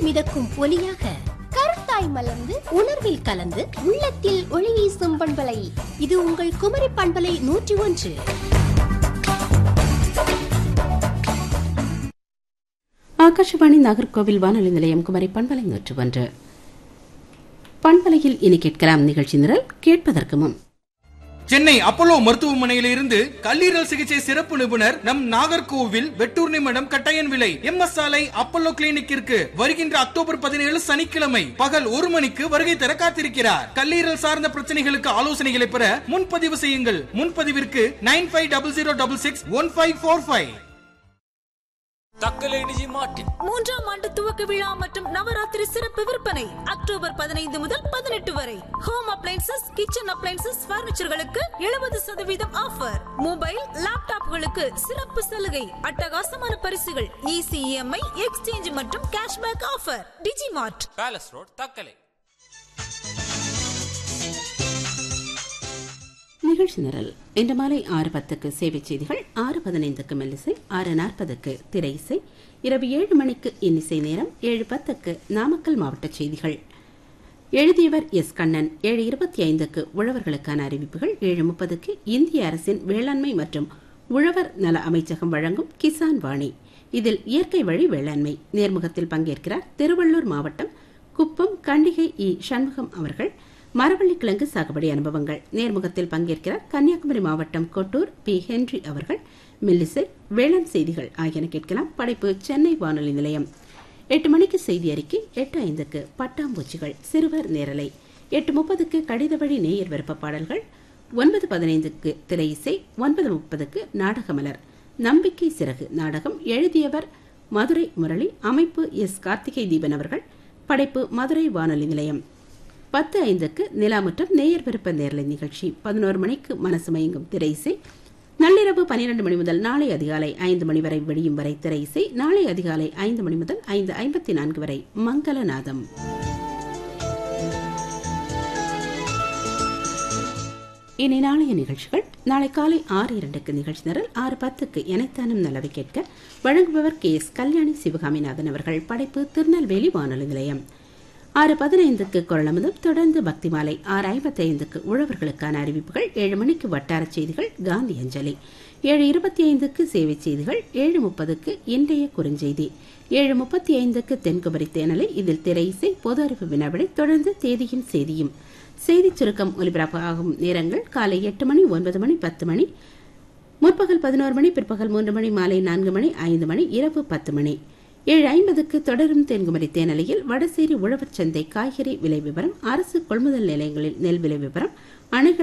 மிதக்கும் ஒலியாக கருத்தாய் மலர்ந்து உணர்வில் கலந்து உள்ளத்தில் ஒளி வீசும் பண்பலை இது உங்கள் குமரி பண்பலை நூற்றி ஒன்று ஆகாஷவாணி நாகர்கோவில் வானொலி நிலையம் குமரி பண்பலை நூற்று ஒன்று பண்பலையில் இனி கேட்கலாம் நிகழ்ச்சி நிரல் கேட்பதற்கு முன் சென்னை அப்போலோ மருத்துவமனையிலிருந்து கல்லீரல் சிகிச்சை சிறப்பு நிபுணர் நம் நாகர்கோவில் வெட்டூர் நிமிடம் கட்டாயன் விலை எம் எஸ் சாலை அப்போலோ கிளினிக்கிற்கு வருகின்ற அக்டோபர் பதினேழு சனிக்கிழமை பகல் ஒரு மணிக்கு வருகை தர காத்திருக்கிறார் கல்லீரல் சார்ந்த பிரச்சனைகளுக்கு ஆலோசனைகளை பெற முன்பதிவு செய்யுங்கள் முன்பதிவிற்கு nine five double zero double six one five four five Thuckalay நிஜி மார்ட்டின் மூன்றாம் ஆண்டு துவக்க விழா மற்றும் நவராத்திரி சிறப்பு விற்பனை அக்டோபர் பதினைந்து முதல் பதினெட்டு வரை ஹோம் அப்ளைன்சஸ் கிச்சன் அப்ளைன்சஸ் பர்னிச்சர்களுக்கு எழுபது சதவீதம் ஆஃபர் மொபைல் லேப்டாப்களுக்கு சிறப்பு சலுகை அட்டகாசமான பரிசுகள் ஈசி இஎம்ஐ எக்ஸ்சேஞ்ச் மற்றும் cashback offer Digimart palace road Thuckalay நிகழ்ச்சி நிரல் இன்று மாலை ஆறு பத்துக்கு சேவை செய்திகள் ஆறு பதினைந்துக்கு மெல்லிசை ஆறு நாற்பதுக்கு திரை இசை இரவு ஏழு மணிக்கு இன்னிசை நேரம் ஏழு பத்துக்கு நாமக்கல் மாவட்ட செய்திகள் எழுதியவர் எஸ் கண்ணன் ஏழு இருபத்தி ஐந்துக்கு உழவர்களுக்கான அறிவிப்புகள் ஏழு முப்பதுக்கு இந்திய அரசின் வேளாண்மை மற்றும் உழவர் நல அமைச்சகம் வழங்கும் கிசான் வாணி இதில் இயற்கை வழி வேளாண்மை நேர்முகத்தில் பங்கேற்கிறார் திருவள்ளூர் மாவட்டம் குப்பம் கண்டிகை இ சண்முகம் அவர்கள் மரவள்ளி கிழங்கு சாகுபடி அனுபவங்கள் நேர்முகத்தில் பங்கேற்கிறார் கன்னியாகுமரி மாவட்டம் கொட்டூர் பி ஹென்றி அவர்கள் மில்லிசை வேளாண் செய்திகள் ஆகியன கேட்கலாம் படைப்பு சென்னை வானொலி நிலையம் எட்டு மணிக்கு செய்தி அறிக்கை எட்டு ஐந்துக்கு பட்டாம்பூச்சிகள் சிறுவர் நேரலை எட்டு முப்பதுக்கு கடித வழி நேயர் விருப்ப பாடல்கள் ஒன்பது பதினைந்துக்கு திரை இசை ஒன்பது முப்பதுக்கு நாடகமலர் நம்பிக்கை சிறகு நாடகம் எழுதியவர் மதுரை முரளி அமைப்பு எஸ் கார்த்திகை தீபன் அவர்கள் படைப்பு மதுரை வானொலி நிலையம் பத்து ஐந்துக்கு நிலாமுற்றம் நேயர் விருப்ப நேரலை நிகழ்ச்சி பதினோரு மணிக்கு மனசு மயங்கும் திரை இசை நள்ளிரவு பனிரெண்டு மணி முதல் நாளை அதிகாலை ஐந்து மணி வரை விடியும் வரை திரை இசை நாளை அதிகாலை ஐந்து மணி முதல் ஐந்து ஐம்பத்தி நான்கு வரை மங்களநாதம் இனி நாளைய நிகழ்ச்சிகள் நாளை காலை ஆறு இரண்டுக்கு நிகழ்ச்சி நிரல் ஆறு பத்துக்கு எனைத்தானும் நலவை கேட்க வழங்குபவர் கே எஸ் கல்யாணி சிவகாமிநாதன் அவர்கள் படைப்பு திருநெல்வேலி வானொலி நிலையம் ஆறு பதினைந்துக்கு குரலமுதம் தொடர்ந்து பக்தி மாலை ஆறு ஐம்பத்தி ஐந்துக்கு உழவர்களுக்கான அறிவிப்புகள் ஏழு மணிக்கு வட்டார செய்திகள் காந்தி அஞ்சலி ஏழு இருபத்தி ஐந்துக்கு சேவை செய்திகள் ஏழு முப்பதுக்கு இன்றைய குறுஞ்செய்தி ஏழு முப்பத்தி ஐந்துக்கு தென்குமரி தேனலை இதில் திரை இசை பொது அறிவு வினாவிடை தொடர்ந்து தேதியும் செய்தியும் செய்தி சுருக்கம் ஒலிபரப்பாகும் நேரங்கள் காலை எட்டு மணி ஒன்பது மணி பத்து மணி முற்பகல் பதினோரு மணி பிற்பகல் மூன்று மணி மாலை நான்கு மணி ஐந்து மணி இரவு பத்து மணி ஏழு ஐம்பதுக்கு தொடரும் தென்குமரி தேனலையில் வடசேரி உழவர் சந்தை காய்கறி விலை விவரம் அரசு கொள்முதல் நிலையங்களில் நெல் விலை விவரம் அணைகள்